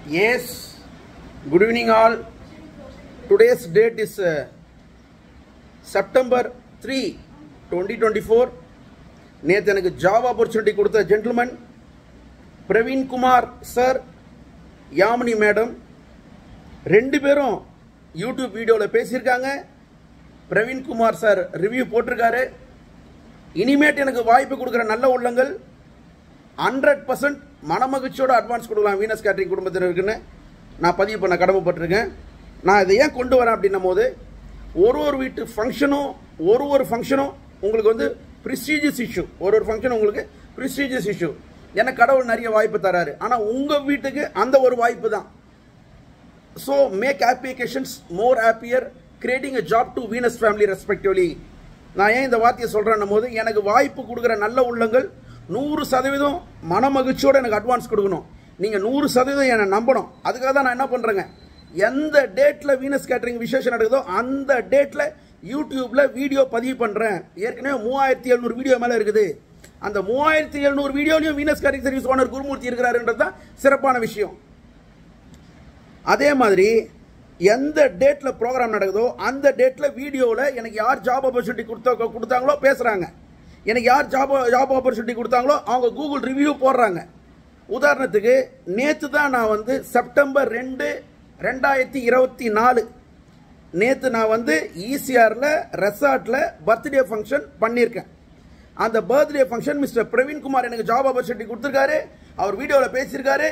Yes. Good evening, all. Today's date is uh, September 3, 2024. நேற்று எனக்கு job opportunity கொடுத்த gentleman Praveen Kumar sir Yamini madam ரெண்டு பேரும் யூடியூப் வீடியோவில் பேசியிருக்காங்க பிரவீன் குமார் சார் ரிவ்யூ போட்டிருக்காரு இனிமேட் எனக்கு வாய்ப்பு கொடுக்குற நல்ல உள்ளங்கள் ஹண்ட்ரட் பர்சன்ட் மனமகிழ்ச்சியோட அட்வான்ஸ் கொடுக்கலாம் வீனஸ் கேட்டரிங் குடும்பத்தினருக்குன்னு நான் பதிவு பண்ண கடமைப்பட்டிருக்கேன் நான் இதை ஏன் கொண்டு வரேன் அப்படின்னும் போது ஒரு ஒரு வீட்டு ஃபங்க்ஷனும் ஒரு ஒரு ஃபங்க்ஷனும் உங்களுக்கு வந்து ப்ரிஸ்டீஜியஸ் இஷ்யூ ஒரு ஒரு ஃபங்க்ஷன் உங்களுக்கு ப்ரிஸ்டீஜியஸ் இஷ்யூ எனக்கு கடவுள் நிறைய வாய்ப்பு தராரு ஆனால் உங்கள் வீட்டுக்கு அந்த ஒரு வாய்ப்பு தான் so make applications more happier creating a job to Venus family respectively நான் ஏன் இந்த வார்த்தையை சொல்கிறேன்னும் போது எனக்கு வாய்ப்பு கொடுக்குற நல்ல உள்ளங்கள் நூறு சதவீதம் மனமகிழ்ச்சியோட எனக்கு அட்வான்ஸ் கொடுக்கணும் நீங்கள் நூறு சதவீதம் என்னை நம்பணும் அதுக்காக தான் நான் என்ன பண்ணுறேங்க எந்த டேட்டில் வீனஸ் கேட்டரிங் விசேஷம் நடக்குதோ அந்த டேட்டில் யூடியூப்பில் வீடியோ பதிவு பண்ணுறேன் ஏற்கனவே மூவாயிரத்தி எழுநூறு வீடியோ மேலே இருக்குது அந்த மூவாயிரத்தி எழுநூறு வீடியோலையும் Venus catering service owner Gurumurthy இருக்கிறாருன்றது தான் சிறப்பான விஷயம் அதே மாதிரி எந்த டேட்ல ப்ரோக்ராம் நடக்குதோ அந்த டேட்ல வீடியோவில் எனக்கு யார் ஜாப் ஆப்பர்ச்சுனிட்டி கொடுத்தா கொடுத்தாங்களோ பேசுறாங்க எனக்கு யார் ஜாப் ஜாப் ஆப்பர்ச்சுனிட்டி கொடுத்தாங்களோ அவங்க கூகுள் ரிவ்யூ போடுறாங்க உதாரணத்துக்கு நேற்று தான் நான் வந்து செப்டம்பர் ரெண்டு ரெண்டாயிரத்தி இருபத்தி நாலு நேற்று நான் வந்து ஈசிஆரில் ரெசார்ட்டில் பர்த்டே ஃபங்க்ஷன் பண்ணியிருக்கேன் அந்த பர்த்டே ஃபங்க்ஷன் மிஸ்டர் பிரவீன்குமார் எனக்கு ஜாப் ஆப்பர்ச்சுனிட்டி கொடுத்துருக்காரு அவர் வீடியோவில் பேசியிருக்காரு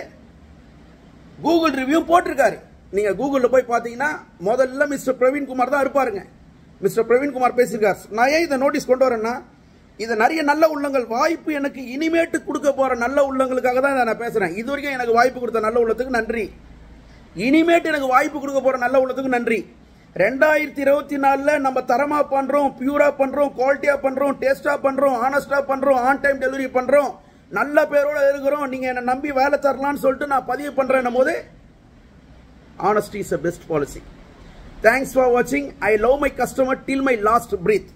கூகுள் ரிவ்யூ போட்டிருக்காரு நீங்க கூகுளில் போய் பார்த்தீங்கன்னா முதல்ல மிஸ்டர் பிரவீன்குமார் தான் இருப்பாருங்க மிஸ்டர் பிரவீன்குமார் பேசியிருக்கார் நான் ஏன் இதை நோட்டீஸ் கொண்டு வரேன்னா இது நிறைய நல்ல உள்ளங்கள் வாய்ப்பு எனக்கு இனிமேட்டு கொடுக்க போற நல்ல உள்ளங்களுக்காக தான் இதை நான் பேசுறேன் இது வரைக்கும் எனக்கு வாய்ப்பு கொடுத்த நல்ல உள்ளத்துக்கு நன்றி இனிமேட்டு எனக்கு வாய்ப்பு கொடுக்க போற நல்ல உள்ளத்துக்கு நன்றி ரெண்டாயிரத்தி இருபத்தி நாலுல நம்ம தரமா பண்றோம் பியூரா பண்றோம் குவாலிட்டியா பண்றோம் டேஸ்டா பண்றோம் ஆனஸ்டா பண்றோம் ஆன் டைம் டெலிவரி பண்றோம் நல்ல பேரோட இருக்கிறோம் நீங்க என்ன நம்பி வேலை தரலாம்னு சொல்லிட்டு நான் பதிவு பண்றேன் போது honesty is a best policy thanks for watching i love my customer till my last breath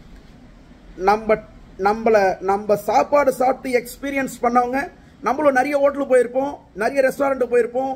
நம்ம நம்மள நம்ம சாப்பாடு சாப்பிட்டு எக்ஸ்பீரியன்ஸ் பண்ணவங்க நம்மளும் நிறைய ஹோட்டல் போயிருப்போம் நிறைய ரெஸ்டாரண்ட் போயிருப்போம்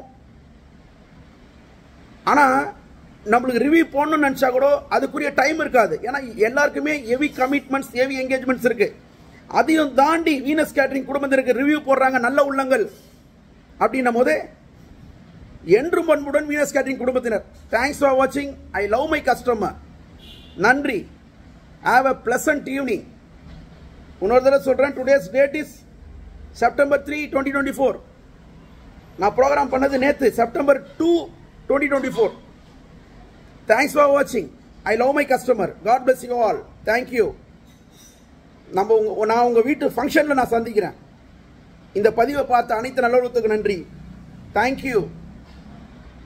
ஆனா நம்மளுக்கு ரிவ்யூ போடணும்னு நினைச்சா கூட அதுக்குரிய டைம் இருக்காது ஏன்னா எல்லாருக்குமே ஹெவி கமிட்மெண்ட்ஸ் ஹெவி என்கேஜ்மெண்ட்ஸ் இருக்கு அதையும் தாண்டி வீனஸ் கேட்டரிங் குடும்பத்திற்கு ரிவ்யூ போடுறாங்க நல்ல உள்ளங்கள் அப்படின்னும் போது என்றும் பண்புடன் வீனஸ் கேட்டரிங் குடும்பத்தினர் தேங்க்ஸ் ஃபார் வாட்சிங் ஐ லவ் மை கஸ்டமர் நன்றி ஹாவ் அ பிளசன்ட் ஈவினிங் இன்னொரு தடவை சொல்றேன் today's date is September three twenty twenty four நான் ப்ரோக்ராம் பண்ணது நேற்று September two twenty twenty four thanks for வாட்சிங் I love my customer God bless you all thank you நம்ம உங்க நான் உங்க வீட்டு ஃபங்க்ஷனில் நான் சந்திக்கிறேன் இந்த பதிவை பார்த்த அனைத்து நல்லவர்களுக்கு நன்றி தேங்க்யூ